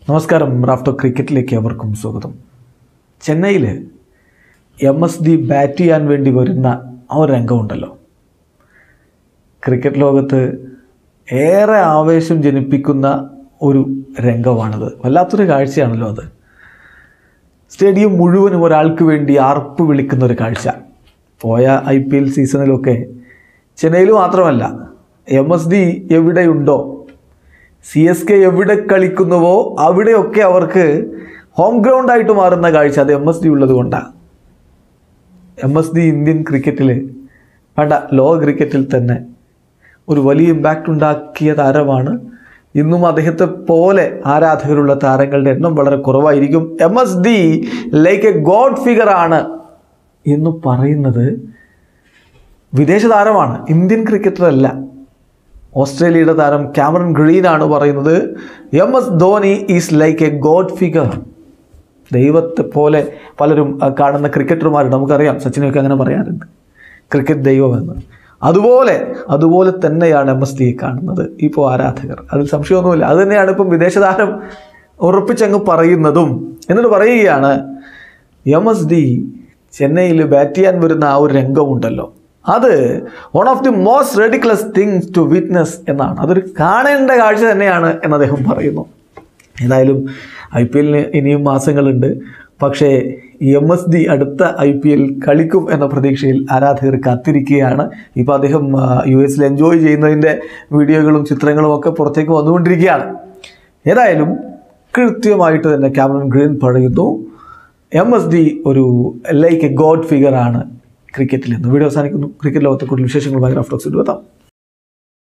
നമസ്കാരം റാഫ്റ്റോ ക്രിക്കറ്റിലേക്ക് അവർക്കും സ്വാഗതം ചെന്നൈയിൽ എം എസ് ഡി ബാറ്റ് ചെയ്യാൻ വേണ്ടി വരുന്ന ആ ഒരു രംഗമുണ്ടല്ലോ ക്രിക്കറ്റ് ലോകത്ത് ഏറെ ആവേശം ജനിപ്പിക്കുന്ന ഒരു രംഗമാണത് വല്ലാത്തൊരു കാഴ്ചയാണല്ലോ അത് സ്റ്റേഡിയം മുഴുവനും ഒരാൾക്ക് വേണ്ടി ആർപ്പ് വിളിക്കുന്ന ഒരു കാഴ്ച പോയ ഐ പി എൽ സീസണിലൊക്കെ ചെന്നൈയിൽ മാത്രമല്ല എം എസ് ഡി എവിടെയുണ്ടോ സി എസ് കെ എവിടെ കളിക്കുന്നുവോ അവിടെയൊക്കെ അവർക്ക് ഹോം ഗ്രൗണ്ടായിട്ട് മാറുന്ന കാഴ്ച അത് എം എസ് ഡി ഉള്ളത് കൊണ്ടാണ് എം എസ് ഡി ഇന്ത്യൻ ക്രിക്കറ്റിൽ വേണ്ട ലോക ക്രിക്കറ്റിൽ തന്നെ ഒരു വലിയ ഇമ്പാക്റ്റ് ഉണ്ടാക്കിയ താരമാണ് ഇന്നും അദ്ദേഹത്തെ പോലെ ആരാധകരുള്ള താരങ്ങളുടെ എണ്ണം വളരെ കുറവായിരിക്കും M S D like a god figure ആണ് എന്ന് പറയുന്നത് വിദേശ താരമാണ് ഇന്ത്യൻ ക്രിക്കറ്റർ അല്ല ഓസ്ട്രേലിയയുടെ താരം ക്യാമറൻ ഗ്രീൻ ആണ് പറയുന്നത് M S Dhoni is like a god figure ദൈവത്തെ പോലെ പലരും ആ, കാണുന്ന ക്രിക്കറ്റർമാരുണ്ട് നമുക്കറിയാം സച്ചിനൊക്കെ അങ്ങനെ പറയാറുണ്ട് ക്രിക്കറ്റ് ദൈവമെന്ന് അതുപോലെ അതുപോലെ തന്നെയാണ് എം എസ് ഡിയെ കാണുന്നത് ഇപ്പോൾ ആരാധകർ അതിൽ സംശയമൊന്നുമില്ല അത് തന്നെയാണ് ഇപ്പം വിദേശ താരം ഉറപ്പിച്ചങ്ങ് പറയുന്നതും എന്നിട്ട് പറയുകയാണ് എം എസ് ഡി ചെന്നൈയിൽ ബാറ്റ് ചെയ്യാൻ വരുന്ന ആ ഒരു രംഗമുണ്ടല്ലോ അത് one of the most ridiculous things to witness എന്നാണ് അതൊരു കാണേണ്ട കാഴ്ച തന്നെയാണ് എന്ന് അദ്ദേഹം പറയുന്നു ഏതായാലും ഐ പി എല്ലിന് ഇനിയും മാസങ്ങളുണ്ട് പക്ഷേ എം എസ് ഡി അടുത്ത ഐ പി എൽ കളിക്കും എന്ന പ്രതീക്ഷയിൽ ആരാധകർ കാത്തിരിക്കുകയാണ് ഇപ്പോൾ അദ്ദേഹം യു എസിൽ എൻജോയ് ചെയ്യുന്നതിൻ്റെ വീഡിയോകളും ചിത്രങ്ങളും ഒക്കെ പുറത്തേക്ക് വന്നുകൊണ്ടിരിക്കുകയാണ് ഏതായാലും കൃത്യമായിട്ട് തന്നെ ക്യാമറൻ ഗ്രീൻ പറയുന്നു എം എസ് ഡി ഒരു ലൈക്ക് എ ഗോഡ് ഫിഗർ ആണ് ക്രിക്കറ്റിൽ നിന്ന് വീഡിയോ അവസാനിക്കുന്നു ക്രിക്കറ്റ് ലോകത്തെ കൂടുതൽ വിശേഷങ്ങളുമായി റഫ്ലോക്സ് എത്താം